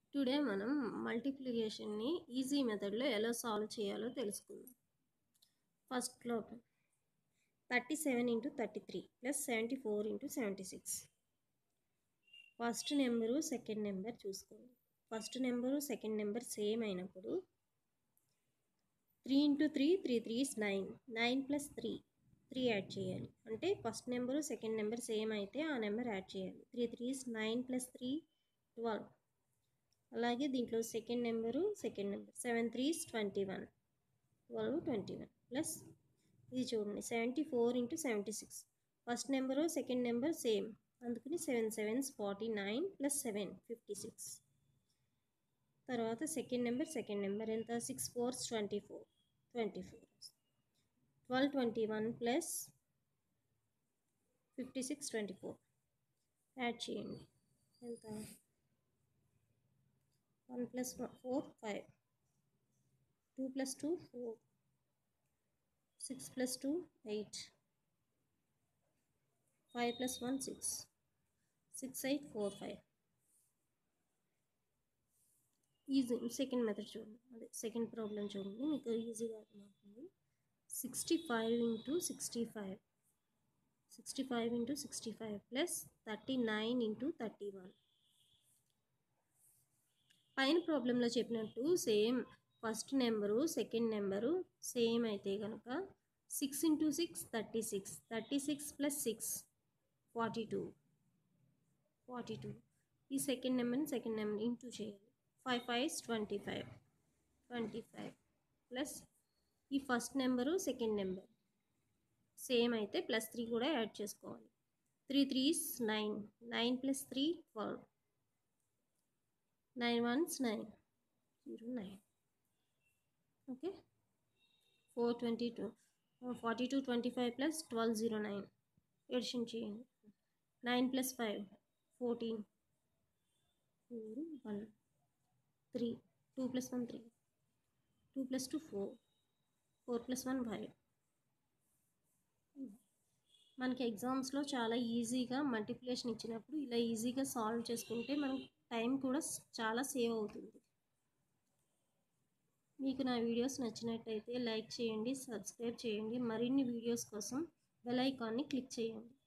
today మనం మల్టిప్లికేషన్ని easy మెథడ్లో ఎలా సాల్వ్ చేయాలో తెలుసుకుందాం ఫస్ట్లో thirty seven into thirty three plus seventy four into seventy six first number second number చూసుకోండి first number second number same అయినప్పుడు three into three three three is nine nine plus three three add చేయాలి అంటే first number second number same అయితే ఆ number add చేయాలి three three is nine plus three twelve అలాగే దీంట్లో second number second number seven threes twenty one twelve twenty one plus ఇది చూడండి seventy four into seventy six first number second number same అందుకని seven sevens forty nine plus seven fifty six తర్వాత second number second number ఎంత six fours twenty four twenty four twelve twenty one plus fifty six twenty four add చేయండి ఎంత one plus four five two plus two four six plus two eight five plus one six six eight four five easy second method చూడండి అదే second problem చూడండి మీకు ఈజీగా అర్థమవుతుంది sixty five into sixty five sixty five into sixty five plus thirty nine into thirty one పైన ప్రాబ్లంలో చెప్పినట్టు same first number second number same అయితే కనుక six into six thirty six thirty six plus six forty two forty two ఈ second నెంబర్ని second number into చేయాలి five five twenty five twenty five plus ఈ first number second number same అయితే plus three కూడా add చేసుకోవాలి three threes nine nine plus three twelve nine ones nine zero nine okay four twenty two forty two twenty five plus twelve zero nine addition చేయండి nine plus five fourteen four one three two plus one three two plus two four four plus one five మనకి ఎగ్జామ్స్లో చాలా ఈజీగా multiplication ఇచ్చినప్పుడు ఇలా ఈజీగా solve చేసుకుంటే మనకు టైం కూడా చాలా సేవ్ అవుతుంది మీకు నా వీడియోస్ నచ్చినట్టయితే లైక్ చేయండి సబ్స్క్రైబ్ చేయండి మరిన్ని వీడియోస్ కోసం బెల్ ఐకాన్ని క్లిక్ చేయండి